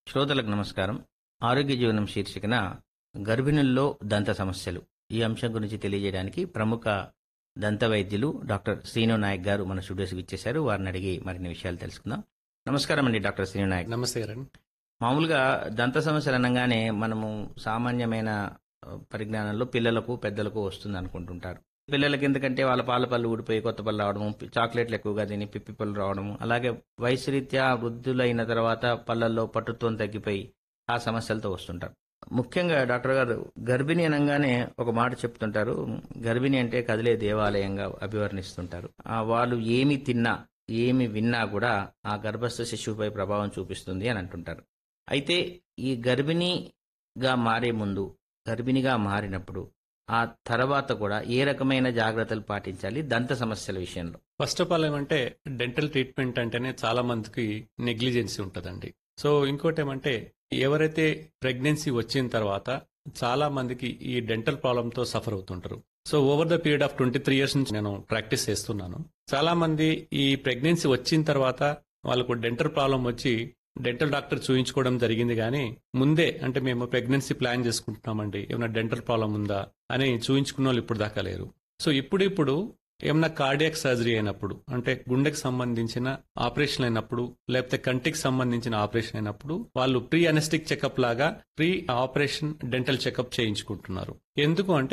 శ్రోతలకు నమస్కారం ఆరోగ్య జీవనం శీర్షికన గర్భిణుల్లో దంత సమస్యలు ఈ అంశం గురించి తెలియజేయడానికి ప్రముఖ దంత వైద్యులు డాక్టర్ శ్రీను నాయక్ గారు మన స్టూడియోస్కి ఇచ్చేశారు వారిని అడిగి మరిన్ని విషయాలు తెలుసుకుందాం నమస్కారం అండి డాక్టర్ శ్రీను నాయక్ నమస్తే కిరణ్ మామూలుగా దంత సమస్యలు అనగానే మనము సామాన్యమైన ఆ, పరిజ్ఞానంలో పిల్లలకు పెద్దలకు వస్తుంది అనుకుంటుంటారు పిల్లలకి ఎందుకంటే వాళ్ళ పాల పళ్ళు ఊడిపోయి కొత్త పళ్ళు రావడము పి- చాక్లెట్లు ఎక్కువగా తిని పిప్పి పళ్ళు రావడము అలాగే వయసు రీత్యా వృద్ధులైన తర్వాత పళ్ళల్లో పట్టుత్వం తగ్గిపోయి ఆ సమస్యలతో వస్తుంటారు ముఖ్యంగా డాక్టర్ గారు గర్భిణి అనగానే ఒక మాట చెప్తుంటారు గర్భిణి అంటే కదిలే దేవాలయంగా అభివర్ణిస్తుంటారు ఆ, వాళ్ళు ఏమి తిన్నా ఏమి విన్నా కూడా ఆ గర్భస్థ శిశువుపై ప్రభావం చూపిస్తుంది అని అంటుంటారు అయితే ఈ గర్భిణిగా మారే ముందు గర్భిణిగా మారినప్పుడు ఆ తర్వాత కూడా ఏ రకమైన జాగ్రత్తలు పాటించాలి దంత సమస్యల విషయంలో ఫస్ట్ ఆఫ్ ఆల్ ఏమంటే డెంటల్ ట్రీట్మెంట్ అంటేనే చాలా మందికి నెగ్లిజెన్సీ ఉంటదండి సో ఇంకోటి ఏమంటే ఎవరైతే ప్రెగ్నెన్సీ వచ్చిన తర్వాత చాలా మందికి ఈ డెంటల్ ప్రాబ్లమ్ తో సఫర్ అవుతుంటారు so over the period of twenty three years నుంచి నేను ప్రాక్టీస్ చేస్తున్నాను చాలా మంది ఈ ప్రెగ్నెన్సీ వచ్చిన తర్వాత వాళ్ళకు డెంటల్ ప్రాబ్లం వచ్చి డెంటల్ డాక్టర్ చూయించుకోవడం జరిగింది కానీ ముందే అంటే మేము ప్రెగ్నెన్సీ ప్లాన్ చేసుకుంటున్నామండి ఏమైనా డెంటల్ ప్రాబ్లం ఉందా అని చూయించుకున్న వాళ్ళు ఇప్పుడు దాకా లేరు సో ఇప్పుడిప్పుడు ఏమైనా కార్డియాక్ సర్జరీ అయినప్పుడు అంటే గుండెకి సంబంధించిన ఆపరేషన్ అయినప్పుడు లేకపోతే కంటికి సంబంధించిన ఆపరేషన్ అయినప్పుడు వాళ్ళు ప్రీ అనెస్టిక్ చెకప్ లాగా ప్రీ ఆపరేషన్ డెంటల్ చెకప్ చేయించుకుంటున్నారు ఎందుకు అంటే